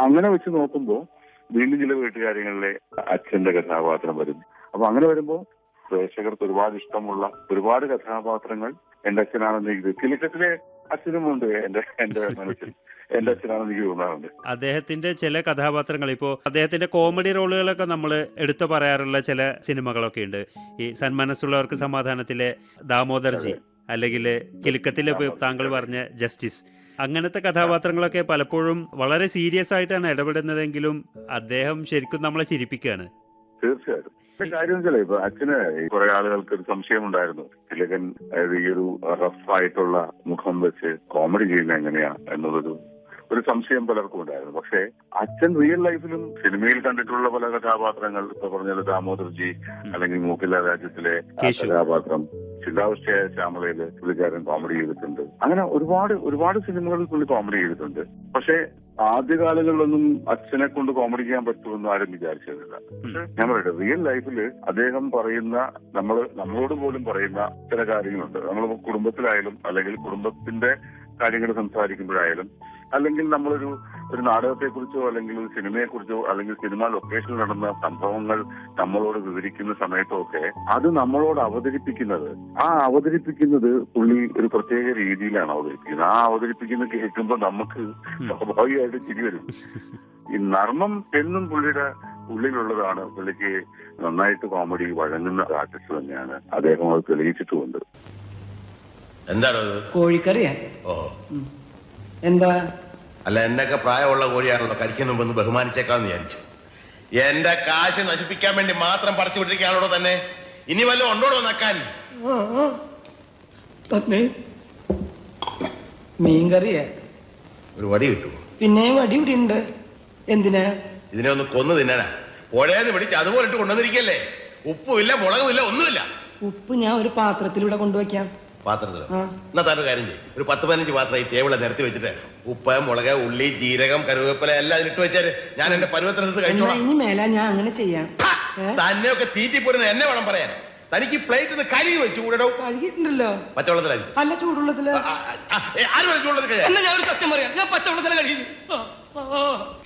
അങ്ങനെ വെച്ച് നോക്കുമ്പോൾ വീണ്ടും ചില വീട്ടുകാര്യങ്ങളിലെ അച്ഛന്റെ കഥാപാത്രം വരും അപ്പൊ അങ്ങനെ വരുമ്പോൾ പ്രേക്ഷകർക്ക് ഒരുപാട് ഇഷ്ടമുള്ള ഒരുപാട് കഥാപാത്രങ്ങൾ എന്റെ അച്ഛനാണെന്ന് എനിക്ക് കിലുക്കത്തിലെ അച്ഛനുമുണ്ട് എന്റെ എന്റെ മനസ്സിൽ എന്റെ അച്ഛനാണെന്ന് എനിക്ക് തോന്നാറുണ്ട് അദ്ദേഹത്തിന്റെ ചില കഥാപാത്രങ്ങൾ ഇപ്പോൾ അദ്ദേഹത്തിന്റെ കോമഡി റോളുകളൊക്കെ നമ്മൾ എടുത്തു പറയാറുള്ള ചില സിനിമകളൊക്കെ ഉണ്ട് ഈ സന്മനസ്സുള്ളവർക്ക് സമാധാനത്തിലെ ദാമോദർജി അല്ലെങ്കിൽ കിലുക്കത്തിലെ ഇപ്പൊ താങ്കൾ പറഞ്ഞ ജസ്റ്റിസ് അങ്ങനത്തെ കഥാപാത്രങ്ങളൊക്കെ പലപ്പോഴും വളരെ സീരിയസ് ആയിട്ടാണ് ഇടപെടുന്നതെങ്കിലും അദ്ദേഹം ശരിക്കും നമ്മളെ ചിരിപ്പിക്കുകയാണ് തീർച്ചയായിട്ടും പക്ഷെ കാര്യം വെച്ചാലേ ഇപ്പൊ അച്ഛന് കുറെ ആളുകൾക്ക് ഒരു സംശയം ഉണ്ടായിരുന്നു തിലകൻ അതായത് ഈ ഒരു റഫ് ആയിട്ടുള്ള മുഖം വെച്ച് കോമഡി ചെയ്യുന്ന എങ്ങനെയാ എന്നുള്ളൊരു ഒരു സംശയം പലർക്കും ഉണ്ടായിരുന്നു പക്ഷേ അച്ഛൻ റിയൽ ലൈഫിലും സിനിമയിൽ കണ്ടിട്ടുള്ള പല കഥാപാത്രങ്ങൾ ഇപ്പൊ പറഞ്ഞത് ദാമോദർജി അല്ലെങ്കിൽ മൂക്കില രാജ്യത്തിലെ ആ കേശു. കഥാപാത്രം ചിന്താവസ്ഥയായ ശ്യാമളയില് പുള്ളിക്കാരൻ കോമഡി ചെയ്തിട്ടുണ്ട് അങ്ങനെ ഒരുപാട് ഒരുപാട് സിനിമകളിൽ പുള്ളി കോമഡി ചെയ്തിട്ടുണ്ട് പക്ഷേ ആദ്യകാലങ്ങളിലൊന്നും അച്ഛനെ കൊണ്ട് കോമഡി ചെയ്യാൻ പറ്റുമെന്ന് ആരും വിചാരിച്ചിരുന്നില്ല പക്ഷെ ഞാൻ പറയട്ടെ റിയൽ ലൈഫിൽ അദ്ദേഹം പറയുന്ന നമ്മൾ നമ്മളോട് പോലും പറയുന്ന ചില കാര്യങ്ങളുണ്ട് നമ്മൾ കുടുംബത്തിലായാലും അല്ലെങ്കിൽ കുടുംബത്തിന്റെ കാര്യങ്ങൾ സംസാരിക്കുമ്പോഴായാലും അല്ലെങ്കിൽ നമ്മളൊരു ഒരു നാടകത്തെക്കുറിച്ചോ അല്ലെങ്കിൽ ഒരു സിനിമയെക്കുറിച്ചോ അല്ലെങ്കിൽ സിനിമ ലൊക്കേഷനിൽ നടന്ന സംഭവങ്ങൾ നമ്മളോട് വിവരിക്കുന്ന സമയത്തൊക്കെ അത് നമ്മളോട് അവതരിപ്പിക്കുന്നത് ആ അവതരിപ്പിക്കുന്നത് പുള്ളി ഒരു പ്രത്യേക രീതിയിലാണ് അവതരിപ്പിക്കുന്നത് ആ അവതരിപ്പിക്കുന്നത് കേൾക്കുമ്പോൾ നമുക്ക് സ്വാഭാവികമായിട്ട് ചിരി വരും ഈ നർമ്മം എന്നും പുള്ളിയുടെ ഉള്ളിലുള്ളതാണ് പുള്ളിക്ക് നന്നായിട്ട് കോമഡി വഴങ്ങുന്ന ആർട്ടിസ്റ്റ് തന്നെയാണ് അദ്ദേഹം അത് തെളിയിച്ചിട്ടുമുണ്ട് എന്താണോ ഇത് കോഴിക്കറിയാ ഓ ഉം. എന്താ അല്ല എന്നൊക്കെ പ്രായമുള്ള കോഴിയാണല്ലോ കഴിക്കുന്ന മുമ്പ് ഒന്ന് ബഹുമാനിച്ചേക്കാന്ന് വിചാരിച്ചു എന്റെ കാശ് നശിപ്പിക്കാൻ വേണ്ടി മാത്രം പറിച്ചു വിട്ടിരിക്കാണല്ലോ തന്നെ ഇനി വല്ലതും ഉണ്ടോടോ നക്കാൻ ആ, ആ. തന്നെ മീൻകറിയാ ഒരു വടി കിട്ടുമോ പിന്നെ വടി ഇവിടെ ഉണ്ട് എന്തിനാ ഇതിനെ ഒന്ന് കൊന്നു തിന്നാനാ പുഴയെന്ന് പിടിച്ച് അതുപോലെ ഇട്ട് കൊണ്ടുവന്നിരിക്കല്ലേ ഉപ്പുമില്ല മുളകുമില്ല ഒന്നുമില്ല ഉപ്പ് ഞാൻ ഒരു പാത്രത്തിലൂടെ കൊണ്ടുവയ്ക്കാം പാത്രത്തിൽ ആ. എന്നാ താൻ ഒരു കാര്യം ചെയ്യും ഒരു പത്ത് പതിനഞ്ച് പാത്രം ഈ ടേബിളെ നിരത്തി വെച്ചിട്ട് ഉപ്പ് മുളക് ഉള്ളി ജീരകം കരുവേപ്പില എല്ലാം അതിലിട്ട് വെച്ചാല് ഞാൻ എന്റെ പരുവത്തിനടുത്ത് എന്നാ കഴിച്ചോളാം ഇനി മേല ഞാൻ അങ്ങനെ ചെയ്യാം ഏ? തന്നെയൊക്കെ തീറ്റിപ്പോരുന്ന എന്നെ വേണം പറയാൻ തനിക്ക് പ്ലേറ്റ് ഒന്ന് കഴുകി വെച്ചു കൂടോ കഴുകിയിട്ടുണ്ടല്ലോ പച്ചവെള്ളത്തിലായി അല്ല ചൂടുള്ളത്തില് ആര് വെച്ചുള്ളത് കഴിയാൻ എന്നാ ഞാൻ ഒരു സത്യം പറയാം ഞാൻ പച്ചവെള്ളത്തില കഴുകി ആ, ആ, ആ.